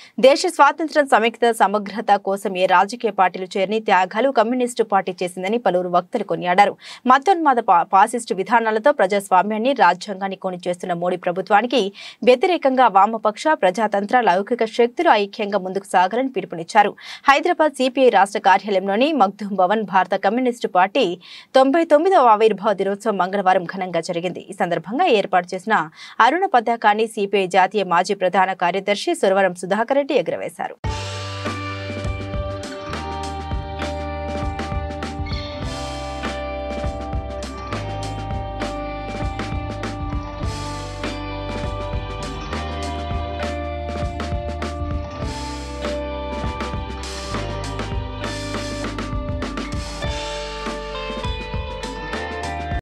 దేశ స్వాతంత్ర్యం సమగ్రత సమగ్రత కోసం ఏ రాజకీయ పార్టీలు చేరని త్యాగాలు కమ్యూనిస్టు పార్టీ చేసిందని పలువురు వక్తలు కొనియాడారు మతోన్మాద పా- ఫాసిస్టు విధానాలతో ప్రజాస్వామ్యాన్ని రాజ్యాంగాన్ని కొని చేస్తున్న మోడీ ప్రభుత్వానికి వ్యతిరేకంగా వామపక్ష ప్రజాతంత్ర లౌకిక శక్తులు ఐక్యంగా ముందుకు సాగాలని పిలుపునిచ్చారు హైదరాబాద్ సిపిఐ రాష్ట్ర కార్యాలయంలోని మగ్దూమ్ భవన్ భారత కమ్యూనిస్టు పార్టీ తొంభై తొమ్మిదవ ఆవిర్భావ దినోత్సవం మంగళవారం ఘనంగా జరిగింది ఈ సందర్భంగా ఏర్పాటు చేసిన అరుణ పతాకాన్ని సిపిఐ జాతీయ మాజీ ప్రధాన కార్యదర్శి సురవరం సుధాకర్ రెడ్డి ఎగురవేశారు